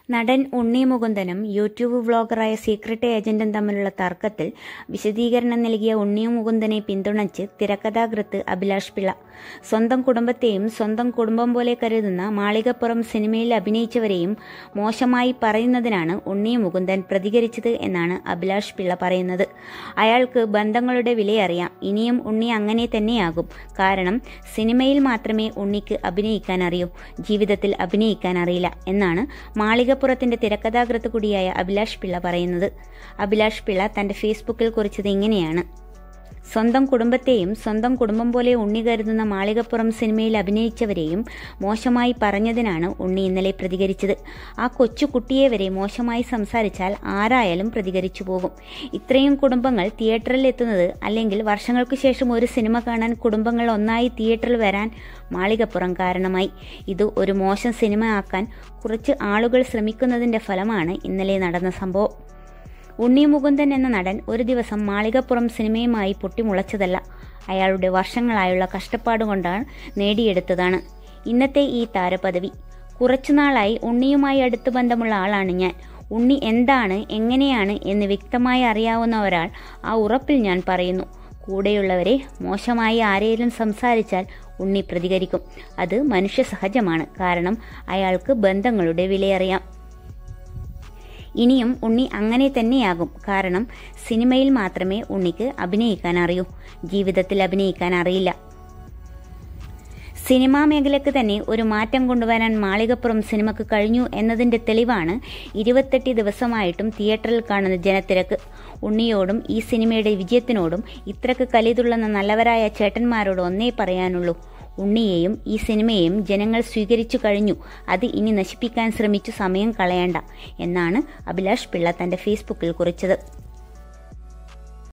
നടൻ ഉണ്ണി മുകുന്ദനും YouTube വ്ളോഗറായ secret ഏജന്റും തമ്മിലുള്ള തർക്കത്തിൽ വിശദീകരണം നൽകിയ ഉണ്ണി മുകുന്ദനെ പിന്തുണച്ച് തിരക്കഥാകൃത്ത് അഭിലാഷ് പിള്ള സ്വന്തം കുടുംബത്തെയും സ്വന്തം കുടുംബം പോലെ കരുതുന്ന മാളികപ്പുറം സിനിമയിൽ അഭിനയിച്ചവരെയും മോശമായി പറയുന്നതിനാണ് ഉണ്ണി മുകുന്ദൻ പ്രതികരിച്ചത് എന്നാണ് അഭിലാഷ് പിള്ള പറയുന്നത് അയാൾക്ക് ബന്ധങ്ങളുടെ വിലയറിയാം ഇനിയും ഉണ്ണി അങ്ങനെ തന്നെയാകും കാരണം സിനിമയിൽ മാത്രമേ ഉണ്ണിക്ക് അഭിനയിക്കാൻ അറിയൂ ജീവിതത്തിൽ അഭിനയിക്കാൻ അറിയില്ല എന്നാണ് മാളികപ്പുറത്തിന്റെ തിരക്കഥാകൃത്ത് കൂടിയായ അഭിലാഷ് പിള്ള പറയുന്നത് അഭിലാഷ് പിള്ള തന്റെ ഫേസ്ബുക്കിൽ കുറിച്ചത് ഇങ്ങനെയാണ് സ്വന്തം കുടുംബത്തെയും സ്വന്തം കുടുംബം പോലെ ഉണ്ണി കരുതുന്ന മാളികപ്പുറം സിനിമയിൽ അഭിനയിച്ചവരെയും മോശമായി പറഞ്ഞതിനാണ് ഉണ്ണി ഇന്നലെ പ്രതികരിച്ചത് ആ കൊച്ചു കുട്ടിയെ വരെ മോശമായി സംസാരിച്ചാൽ ആരായാലും പ്രതികരിച്ചു പോകും ഇത്രയും കുടുംബങ്ങൾ തിയേറ്ററിൽ എത്തുന്നത് അല്ലെങ്കിൽ വർഷങ്ങൾക്ക് ശേഷം ഒരു സിനിമ കാണാൻ കുടുംബങ്ങൾ ഒന്നായി തിയേറ്ററിൽ വരാൻ മാളികപ്പുറം കാരണമായി ഇത് ഒരു മോശം സിനിമ ആക്കാൻ കുറച്ച് ആളുകൾ ശ്രമിക്കുന്നതിന്റെ ഫലമാണ് ഇന്നലെ നടന്ന സംഭവം ഉണ്ണി മുകുന്ദൻ എന്ന നടൻ ഒരു ദിവസം മാളികപ്പുറം സിനിമയുമായി പൊട്ടിമുളച്ചതല്ല അയാളുടെ വർഷങ്ങളായുള്ള കഷ്ടപ്പാട് കൊണ്ടാണ് നേടിയെടുത്തതാണ് ഇന്നത്തെ ഈ താരപദവി കുറച്ചുനാളായി ഉണ്ണിയുമായി അടുത്ത് ബന്ധമുള്ള ആളാണ് ഞാൻ ഉണ്ണി എന്താണ് എങ്ങനെയാണ് എന്ന് വ്യക്തമായി അറിയാവുന്ന ഒരാൾ ആ ഉറപ്പിൽ ഞാൻ പറയുന്നു കൂടെയുള്ളവരെ മോശമായി ആരെങ്കിലും സംസാരിച്ചാൽ ഉണ്ണി പ്രതികരിക്കും അത് മനുഷ്യ സഹജമാണ് കാരണം അയാൾക്ക് ബന്ധങ്ങളുടെ വിലയറിയാം ഇനിയും ഉണ്ണി അങ്ങനെ തന്നെയാകും കാരണം സിനിമയിൽ മാത്രമേ ഉണ്ണിക്ക് അഭിനയിക്കാൻ അറിയൂ ജീവിതത്തിൽ അഭിനയിക്കാൻ അറിയില്ല സിനിമാ മേഖലയ്ക്ക് തന്നെ ഒരു മാറ്റം കൊണ്ടുവരാൻ മാളികപ്പുറം സിനിമക്ക് കഴിഞ്ഞു എന്നതിന്റെ തെളിവാണ് ഇരുപത്തെട്ട് ദിവസമായിട്ടും തിയേറ്ററിൽ കാണുന്ന ജനത്തിരക്ക് ഉണ്ണിയോടും ഈ സിനിമയുടെ വിജയത്തിനോടും ഇത്രക്ക് കലിതുള്ളുന്ന നല്ലവരായ ചേട്ടന്മാരോട് ഒന്നേ പറയാനുള്ളൂ ഉണ്ണിയെയും ഈ സിനിമയെയും ജനങ്ങൾ സ്വീകരിച്ചു കഴിഞ്ഞു അത് ഇനി നശിപ്പിക്കാൻ ശ്രമിച്ചു സമയം കളയണ്ട എന്നാണ് അഭിലാഷ് പിള്ള തന്റെ ഫേസ്ബുക്കിൽ കുറിച്ചത്